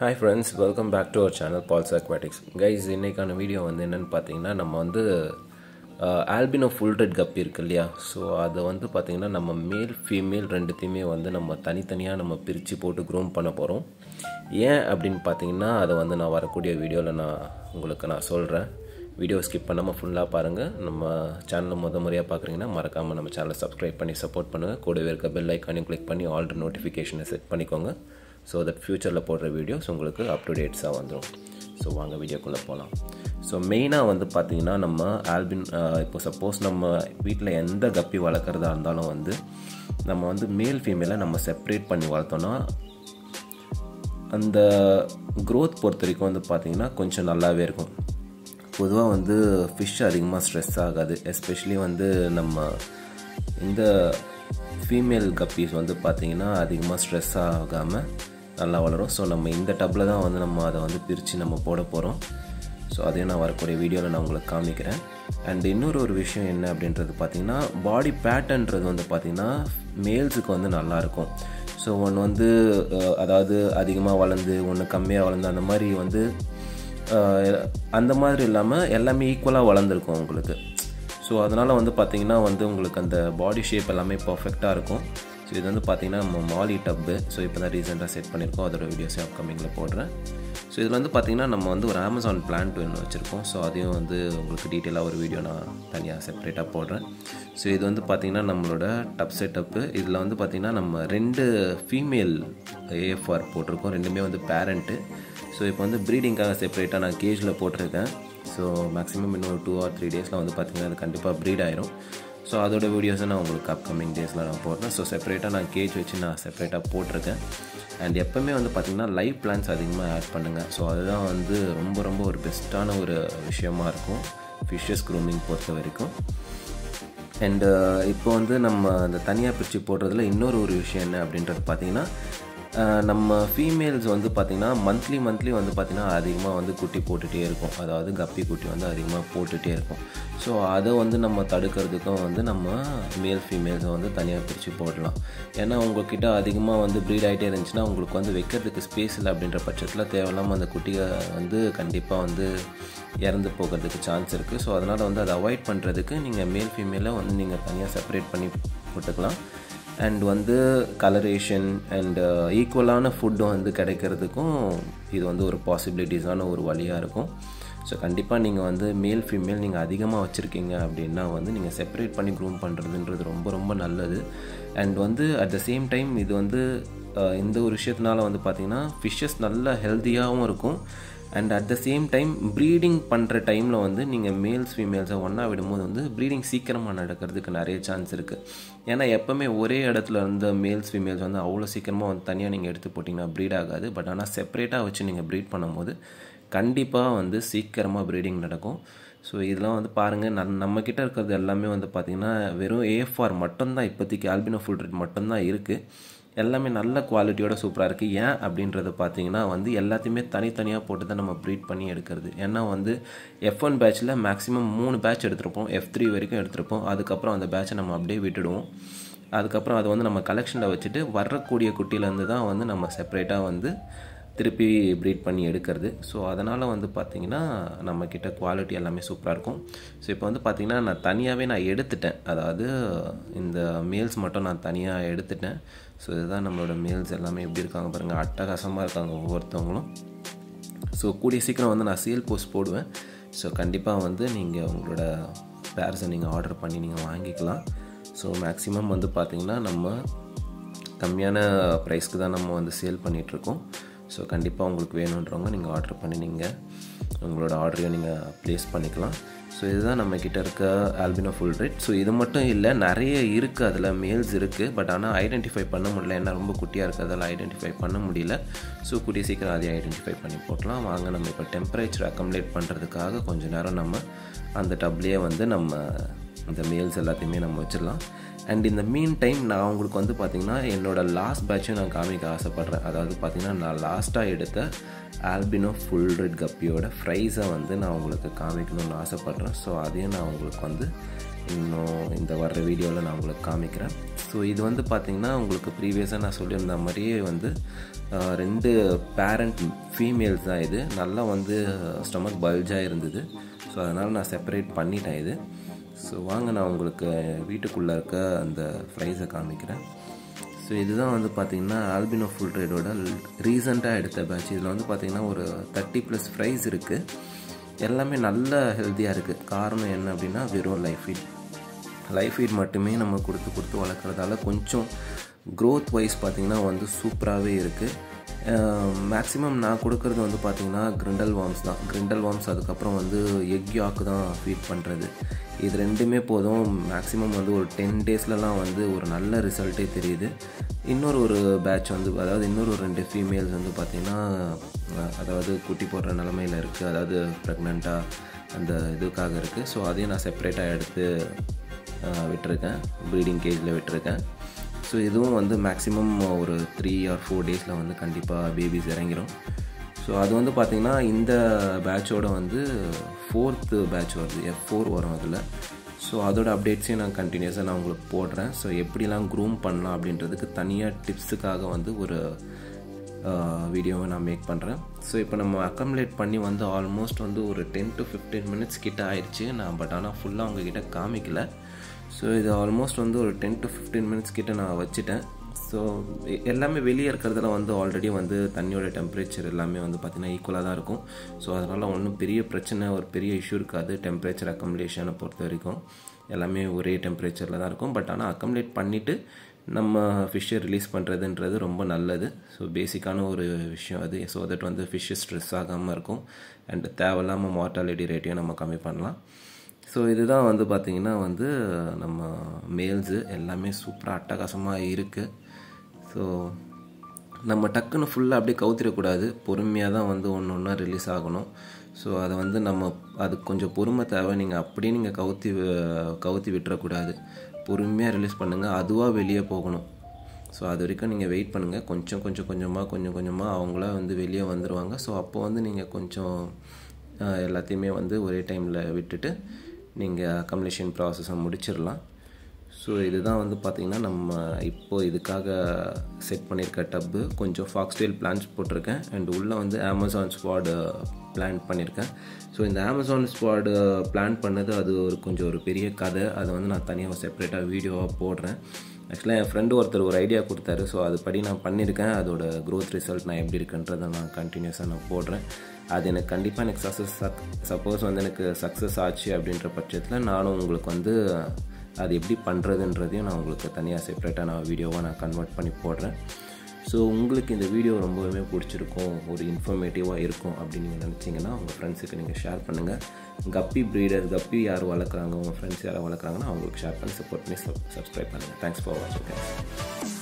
hi friends welcome back to our channel Paul's Aquatics guys இன்னைக்கான video வந்து என்னென்னு பார்த்தீங்கன்னா நம்ம வந்து ஆல்பினோ ஃபுல் ரெட் கப்பி இருக்கு இல்லையா ஸோ அதை வந்து பார்த்திங்கன்னா நம்ம மேல் ஃபீமேல் ரெண்டுத்தையுமே வந்து நம்ம தனித்தனியாக நம்ம பிரித்து போட்டு க்ரூம் பண்ண போகிறோம் ஏன் அப்படின்னு பார்த்தீங்கன்னா அதை வந்து நான் வரக்கூடிய வீடியோவில் நான் உங்களுக்கு நான் சொல்கிறேன் வீடியோ ஸ்கிப் பண்ணாமல் ஃபுல்லாக பாருங்கள் நம்ம சேனலில் முத முறையாக பார்க்குறீங்கன்னா மறக்காமல் நம்ம சேனலை சப்ஸ்கிரைப் பண்ணி சப்போர்ட் பண்ணுங்கள் கூடவே இருக்க பெல் ஐக்கானையும் கிளிக் பண்ணி ஆல்ரெடி நோட்டிஃபிகேஷனை செட் பண்ணிக்கோங்க ஸோ தட் ஃப்யூச்சரில் போடுற வீடியோஸ் உங்களுக்கு அப் டு டேட்ஸாக வந்துடும் ஸோ வாங்க வீடியோக்குள்ளே போகலாம் ஸோ மெயினாக வந்து பார்த்திங்கன்னா நம்ம ஆல்பின் இப்போ சப்போஸ் நம்ம வீட்டில் எந்த கப்பி வளர்க்குறதா இருந்தாலும் வந்து நம்ம வந்து மேல் ஃபீமேலை நம்ம செப்ரேட் பண்ணி வளர்த்தோன்னா அந்த க்ரோத் பொறுத்த வரைக்கும் வந்து பார்த்திங்கன்னா கொஞ்சம் நல்லாவே இருக்கும் பொதுவாக வந்து ஃபிஷ் அதிகமாக ஸ்ட்ரெஸ் ஆகாது எஸ்பெஷலி வந்து நம்ம இந்த ஃபீமேல் கப்பீஸ் வந்து பார்த்திங்கன்னா அதிகமாக ஸ்ட்ரெஸ் ஆகாமல் நல்லா வளரும் ஸோ நம்ம இந்த டப்பில் தான் வந்து நம்ம அதை வந்து பிரித்து நம்ம போட போகிறோம் ஸோ அதையும் நான் வரக்கூடிய வீடியோவில் நான் உங்களுக்கு காமிக்கிறேன் அண்ட் இன்னொரு ஒரு விஷயம் என்ன அப்படின்றது பார்த்திங்கன்னா பாடி பேட்டர்ன்றது வந்து பார்த்திங்கன்னா மேல்ஸுக்கு வந்து நல்லாயிருக்கும் ஸோ ஒன்று வந்து அதாவது அதிகமாக வளர்ந்து ஒன்று கம்மியாக வளர்ந்து அந்த மாதிரி வந்து அந்த மாதிரி இல்லாமல் எல்லாமே ஈக்குவலாக வளர்ந்துருக்கும் உங்களுக்கு ஸோ அதனால் வந்து பார்த்திங்கன்னா வந்து உங்களுக்கு அந்த பாடி ஷேப் எல்லாமே பர்ஃபெக்டாக இருக்கும் ஸோ இது வந்து பார்த்திங்கன்னா நம்ம மாலி டப்பு ஸோ இப்போ தான் ரீசெண்டாக செட் பண்ணியிருக்கோம் அதோட வீடியோஸ் அப்கமிங்கில் போடுறேன் ஸோ இதில் வந்து பார்த்திங்கன்னா நம்ம வந்து ஒரு அமேசான் பிளான்ட் ஒன்று வச்சுருக்கோம் ஸோ அதையும் வந்து உங்களுக்கு டீட்டெயிலாக ஒரு வீடியோ நான் தனியாக செப்பரேட்டாக போடுறேன் ஸோ இது வந்து பார்த்திங்கன்னா நம்மளோட டப் செட்டப்பு இதில் வந்து பார்த்திங்கன்னா நம்ம ரெண்டு ஃபீமேல் ஏஎஃப்ஆர் போட்டிருக்கோம் ரெண்டுமே வந்து பேரண்ட்டு ஸோ இப்போ வந்து ப்ரீடிங்காக செப்பரேட்டாக நான் கேஜில் போட்டிருக்கேன் ஸோ மேக்ஸிமம் இன்னும் ஒரு டூ ஆர் த்ரீ டேஸில் வந்து பார்த்திங்கன்னா அது கண்டிப்பாக ப்ரீட் ஆயிரும் ஸோ அதோட வீடியோஸை நான் உங்களுக்கு அப்கமிங் டேஸில் நான் போடுறேன் ஸோ செப்பரேட்டாக நான் கேஜ் வச்சு நான் செப்பரேட்டாக போட்டிருக்கேன் அண்ட் எப்போவுமே வந்து பார்த்திங்கன்னா லைவ் பிளான்ஸ் அதிகமாக ஆட் பண்ணுங்கள் ஸோ அதுதான் வந்து ரொம்ப ரொம்ப ஒரு பெஸ்ட்டான ஒரு விஷயமா இருக்கும் ஃபிஷ்ஷஸ் க்ரூமிங் பொறுத்த வரைக்கும் அண்டு இப்போ வந்து நம்ம அந்த தனியாக பிரித்து போடுறதுல இன்னொரு ஒரு விஷயம் என்ன அப்படின்றது பார்த்திங்கன்னா நம்ம ஃபீமேல்ஸ் வந்து பார்த்திங்கன்னா மந்த்லி மந்த்லி வந்து பார்த்திங்கன்னா அதிகமாக வந்து குட்டி போட்டுகிட்டே இருக்கும் அதாவது கப்பி குட்டி வந்து அதிகமாக போட்டுகிட்டே இருக்கும் ஸோ அதை வந்து நம்ம தடுக்கிறதுக்கும் வந்து நம்ம மேல் ஃபீமேல்ஸை வந்து தனியாக பிரித்து போடலாம் ஏன்னா உங்கள்கிட்ட அதிகமாக வந்து ப்ரீட் ஆகிட்டே இருந்துச்சுன்னா உங்களுக்கு வந்து வைக்கிறதுக்கு ஸ்பேஸ் இல்லை அப்படின்ற பட்சத்தில் தேவையில்லாமல் அந்த குட்டியை வந்து கண்டிப்பாக வந்து இறந்து போகிறதுக்கு சான்ஸ் இருக்குது ஸோ அதனால் வந்து அதை அவாய்ட் பண்ணுறதுக்கு நீங்கள் மேல் ஃபீமேலை வந்து நீங்கள் தனியாக செப்பரேட் பண்ணி போட்டுக்கலாம் அண்ட் வந்து கலரேஷன் அண்ட் ஈக்குவலான ஃபுட்டும் வந்து கிடைக்கிறதுக்கும் இது வந்து ஒரு பாசிபிலிட்டிஸான ஒரு வழியாக இருக்கும் ஸோ கண்டிப்பாக நீங்கள் வந்து மேல் ஃபீமேல் நீங்கள் அதிகமாக வச்சுருக்கீங்க அப்படின்னா வந்து நீங்கள் செப்பரேட் பண்ணி க்ரூம் பண்ணுறதுன்றது ரொம்ப ரொம்ப நல்லது அண்ட் வந்து அட் த சேம் டைம் இது வந்து இந்த ஒரு விஷயத்தினால வந்து பார்த்திங்கன்னா ஃபிஷ்ஷஸ் நல்ல ஹெல்த்தியாகவும் இருக்கும் and at the same time breeding பண்ணுற டைமில் வந்து நீங்கள் மேல்ஸ் ஃபீமேல்ஸை ஒன்றா விடும்போது வந்து ப்ரீடிங் சீக்கிரமாக நடக்கிறதுக்கு நிறைய சான்ஸ் இருக்குது ஏன்னா எப்போவுமே ஒரே இடத்துல இருந்த மேல்ஸ் ஃபீமேல்ஸ் வந்து அவ்வளோ சீக்கிரமாக வந்து தனியாக நீங்கள் எடுத்து போட்டிங்கன்னா ப்ரீட் ஆகாது பட் ஆனால் செப்பரேட்டாக வச்சு நீங்கள் ப்ரீட் பண்ணும்போது கண்டிப்பாக வந்து சீக்கிரமாக ப்ரீடிங் நடக்கும் ஸோ இதெல்லாம் வந்து பாருங்கள் நம் நம்மக்கிட்ட இருக்கிறது எல்லாமே வந்து பார்த்திங்கன்னா வெறும் ஏஎஃப்ஆர் மட்டும்தான் இப்போதைக்கு ஆல்பினோ ஃபுல் ரெட் மட்டும்தான் இருக்குது எல்லாமே நல்ல குவாலிட்டியோட சூப்பராக இருக்குது ஏன் அப்படின்றத பார்த்தீங்கன்னா வந்து எல்லாத்தையுமே தனித்தனியாக போட்டு தான் நம்ம ப்ரீட் பண்ணி எடுக்கிறது ஏன்னா வந்து எஃப் ஒன் பேட்சில் மேக்ஸிமம் மூணு பேட்ச் எடுத்திருப்போம் எஃப் த்ரீ வரைக்கும் எடுத்திருப்போம் அதுக்கப்புறம் அந்த பேட்சை நம்ம அப்படியே விட்டுடுவோம் அதுக்கப்புறம் அதை வந்து நம்ம கலெக்ஷனில் வச்சுட்டு வரக்கூடிய குட்டியிலேருந்து தான் வந்து நம்ம செப்பரேட்டாக வந்து திருப்பி ப்ரீட் பண்ணி எடுக்கிறது ஸோ அதனால் வந்து பார்த்திங்கன்னா நம்மக்கிட்ட குவாலிட்டி எல்லாமே சூப்பராக இருக்கும் ஸோ இப்போ வந்து பார்த்திங்கன்னா நான் தனியாகவே நான் எடுத்துட்டேன் அதாவது இந்த மேல்ஸ் மட்டும் நான் தனியாக எடுத்துட்டேன் ஸோ இதுதான் நம்மளோட மேல்ஸ் எல்லாமே எப்படி இருக்காங்க பாருங்கள் அட்டகாசமாக இருக்காங்க ஒவ்வொருத்தவங்களும் ஸோ கூடிய சீக்கிரம் வந்து நான் சேல் போஸ்ட் போடுவேன் ஸோ கண்டிப்பாக வந்து நீங்கள் உங்களோட பேர்ஸை நீங்கள் ஆர்டர் பண்ணி நீங்கள் வாங்கிக்கலாம் ஸோ மேக்ஸிமம் வந்து பார்த்திங்கன்னா நம்ம கம்மியான ப்ரைஸ்க்கு தான் நம்ம வந்து சேல் பண்ணிகிட்ருக்கோம் ஸோ கண்டிப்பாக உங்களுக்கு வேணுன்றவங்க நீங்கள் ஆர்டர் பண்ணி நீங்கள் உங்களோட ஆர்டரையும் நீங்கள் ப்ளேஸ் பண்ணிக்கலாம் ஸோ இதுதான் நம்மக்கிட்ட இருக்க ஆல்பினோ ஃபுல் ரேட் ஸோ இது மட்டும் இல்லை நிறைய இருக்குது அதில் மேல்ஸ் இருக்குது பட் ஆனால் ஐடென்டிஃபை பண்ண முடியல ஏன்னா ரொம்ப குட்டியாக இருக்குது அதில் ஐடென்டிஃபை பண்ண முடியல ஸோ கூடிய சீக்கிரம் அதையும் ஐடென்டிஃபை பண்ணி போட்டலாம் வாங்க நம்ம இப்போ டெம்பரேச்சர் அக்கம்லேட் பண்ணுறதுக்காக கொஞ்சம் நேரம் நம்ம அந்த டப்லேயே வந்து நம்ம அந்த மேல்ஸ் எல்லாத்தையுமே நம்ம வச்சிடலாம் அண்ட் இந்த மீன் டைம் நான் உங்களுக்கு வந்து பார்த்திங்கன்னா என்னோடய லாஸ்ட் பேட்சும் நான் காமிக்க ஆசைப்பட்றேன் அதாவது பார்த்திங்கன்னா நான் லாஸ்ட்டாக எடுத்த ஆல்பினோ ஃபுல் ரெட் கப்பியோட ஃப்ரைஸை வந்து நான் உங்களுக்கு காமிக்கணும்னு ஆசைப்பட்றேன் ஸோ அதையும் நான் உங்களுக்கு வந்து இன்னும் இந்த வர்ற வீடியோவில் நான் உங்களுக்கு காமிக்கிறேன் ஸோ இது வந்து பார்த்திங்கன்னா உங்களுக்கு ப்ரீவியஸாக நான் சொல்லியிருந்த மாதிரியே வந்து ஆஹ், ரெண்டு பேரண்ட் ஃபீமேல்ஸ் தான் இது நல்லா வந்து ஸ்டொமக் பல்ஜாக இருந்தது ஸோ அதனால் நான் செப்பரேட் பண்ணிட்டேன் இது ஸோ வாங்க நான் உங்களுக்கு வீட்டுக்குள்ளே இருக்க அந்த ஃப்ரைஸை காமிக்கிறேன் ஸோ இதுதான் வந்து பார்த்தீங்கன்னா ஆல்பினோ ஃபுல் ட்ரேடோட ரீசெண்டாக எடுத்த பேட்ச் இதில் வந்து பார்த்தீங்கன்னா ஒரு தேர்ட்டி ப்ளஸ் ஃப்ரைஸ் இருக்குது எல்லாமே நல்ல ஹெல்த்தியாக இருக்குது காரணம் என்ன அப்படின்னா வெறும் லைஃப் ஃபீட் லைஃப் ஃபீட் மட்டுமே நம்ம கொடுத்து கொடுத்து வளர்க்குறதால கொஞ்சம் க்ரோத் வைஸ் பார்த்திங்கன்னா வந்து சூப்பராகவே இருக்குது மேக்ஸிமம் நான் கொடுக்கறது வந்து பார்த்திங்கன்னா கிரிண்டல் வார்ம்ஸ் தான் கிரிண்டல் வார்ம்ஸ் அதுக்கப்புறம் வந்து எக் யாக்கு தான் ஃபீட் பண்ணுறது இது ரெண்டுமே போதும் மேக்ஸிமம் வந்து ஒரு டென் டேஸ்லலாம் வந்து ஒரு நல்ல ரிசல்ட்டே தெரியுது இன்னொரு ஒரு பேட்ச் வந்து அதாவது இன்னொரு ஒரு ரெண்டு ஃபீமேல்ஸ் வந்து பார்த்திங்கன்னா அஹ், அதாவது குட்டி போடுற நிலமையில் இருக்குது அதாவது ப்ரெக்னெண்ட்டாக அந்த இதுக்காக இருக்குது ஸோ அதையும் நான் செப்பரேட்டாக எடுத்து அஹ், விட்டிருக்கேன் ப்ரீடிங் கேஜில் விட்டிருக்கேன் ஸோ இதுவும் வந்து மேக்ஸிமம் ஒரு த்ரீ ஆர் ஃபோர் டேஸில் வந்து கண்டிப்பாக பேபிஸ் இறங்கிரும் ஸோ அது வந்து பார்த்திங்கன்னா இந்த பேட்சோட வந்து ஃபோர்த்து பேட்ச் வருது எஃப் ஃபோர் வரும் அதில் ஸோ அதோட அப்டேட்ஸையும் நான் கண்டினியூஸாக நான் உங்களுக்கு போடுறேன் ஸோ எப்படிலாம் க்ரூம் பண்ணலாம் அப்படின்றதுக்கு தனியாக டிப்ஸுக்காக வந்து ஒரு வீடியோவை நான் மேக் பண்ணுறேன் ஸோ இப்போ நம்ம அக்கம்லேட் பண்ணி வந்து ஆல்மோஸ்ட் வந்து ஒரு டென் டு ஃபிஃப்டீன் மினிட்ஸ் கிட்ட ஆயிடுச்சு நான் பட் ஆனால் ஃபுல்லாக உங்ககிட்ட காமிக்கல ஸோ இது ஆல்மோஸ்ட் வந்து ஒரு டென் டு ஃபிஃப்டீன் மினிட்ஸ் கிட்ட நான் வச்சுட்டேன் ஸோ எல்லாமே வெளியே இருக்கிறதுல வந்து ஆல்ரெடி வந்து தண்ணியோட டெம்பரேச்சர் எல்லாமே வந்து பார்த்திங்கன்னா ஈக்குவலாக தான் இருக்கும் ஸோ அதனால் ஒன்றும் பெரிய பிரச்சனை ஒரு பெரிய இஷ்யூ இருக்காது டெம்பரேச்சர் அக்கம்லேஷனை பொறுத்த வரைக்கும் எல்லாமே ஒரே டெம்பரேச்சரில் தான் இருக்கும் பட் ஆனால் அக்கம்லேட் பண்ணிவிட்டு நம்ம ஃபிஷ்ஷை ரிலீஸ் பண்ணுறதுன்றது ரொம்ப நல்லது ஸோ பேசிக்கான ஒரு விஷயம் அது ஸோ தட் வந்து ஃபிஷ்ஷு ஸ்ட்ரெஸ் ஆகாமல் இருக்கும் அண்ட் தேவையில்லாமல் மார்ட்டாலிட்டி ரேட்டையும் நம்ம கம்மி பண்ணலாம் ஸோ இதுதான் வந்து பார்த்திங்கன்னா வந்து நம்ம மேல்ஸு எல்லாமே சூப்பராக அட்டகாசமாக இருக்குது ஸோ நம்ம டக்குன்னு ஃபுல்லாக அப்படியே கவுத்திடக்கூடாது பொறுமையாக தான் வந்து ஒன்று ஒன்றா ரிலீஸ் ஆகணும் ஸோ அதை வந்து நம்ம அதுக்கு கொஞ்சம் பொறுமை தேவை நீங்கள் அப்படியே நீங்கள் கவுத்தி வி- கவுத்தி விட்டுறக்கூடாது பொறுமையாக ரிலீஸ் பண்ணுங்கள் அதுவாக வெளியே போகணும் ஸோ அது வரைக்கும் நீங்கள் வெயிட் பண்ணுங்கள் கொஞ்சம் கொஞ்சம் கொஞ்சமாக கொஞ்சம் கொஞ்சமாக அவங்களா வந்து வெளியே வந்துடுவாங்க ஸோ அப்போ வந்து நீங்கள் கொஞ்சம் ஆஹ், எல்லாத்தையுமே வந்து ஒரே டைமில் விட்டுட்டு நீங்கள் அக்கம்லேஷன் ப்ராசஸை முடிச்சிடலாம் ஸோ இதுதான் வந்து பார்த்திங்கன்னா நம்ம இப்போது இதுக்காக செட் பண்ணியிருக்க டப்பு கொஞ்சம் ஃபாக்ஸ்டெயில் பிளான்ஸ் போட்டிருக்கேன் அண்ட் உள்ளே வந்து அமேசான் ஸ்குவாடு பிளான் பண்ணியிருக்கேன் ஸோ இந்த அமேசான் ஸ்குவாடு பிளான் பண்ணது அது ஒரு கொஞ்சம் ஒரு பெரிய கதை அதை வந்து நான் தனியாக செப்பரேட்டாக வீடியோவாக போடுறேன் ஆக்சுவலாக என் ஃப்ரெண்டு ஒருத்தர் ஒரு ஐடியா கொடுத்தாரு ஸோ அதுபடி நான் பண்ணியிருக்கேன் அதோட க்ரோத் ரிசல்ட் நான் எப்படி இருக்குன்றதை நான் கண்டினியூஸாக நான் போடுறேன் அது எனக்கு கண்டிப்பாக எனக்கு சக்ஸஸ் சப்போஸ் வந்து எனக்கு சக்ஸஸ் ஆச்சு அப்படின்ற பட்சத்தில் நானும் உங்களுக்கு வந்து அது எப்படி பண்ணுறதுன்றதையும் நான் உங்களுக்கு தனியாக செப்பரேட்டாக நான் வீடியோவாக நான் கன்வெர்ட் பண்ணி போடுறேன் ஸோ உங்களுக்கு இந்த வீடியோ ரொம்பவுமே பிடிச்சிருக்கும் ஒரு இன்ஃபர்மேட்டிவாக இருக்கும் அப்படின்னு நீங்கள் நினச்சிங்கன்னா உங்கள் ஃப்ரெண்ட்ஸுக்கு நீங்கள் ஷேர் பண்ணுங்கள் கப்பி ப்ரீடர் கப்பி யார் வளர்க்குறாங்க உங்கள் ஃப்ரெண்ட்ஸ் யாரை வளர்க்குறாங்கன்னா அவங்களுக்கு ஷேர் பண்ணி சப்போர்ட் பண்ணி சப்ஸ்கிரைப் பண்ணுங்கள் தேங்க்ஸ் ஃபார் வாட்சிங்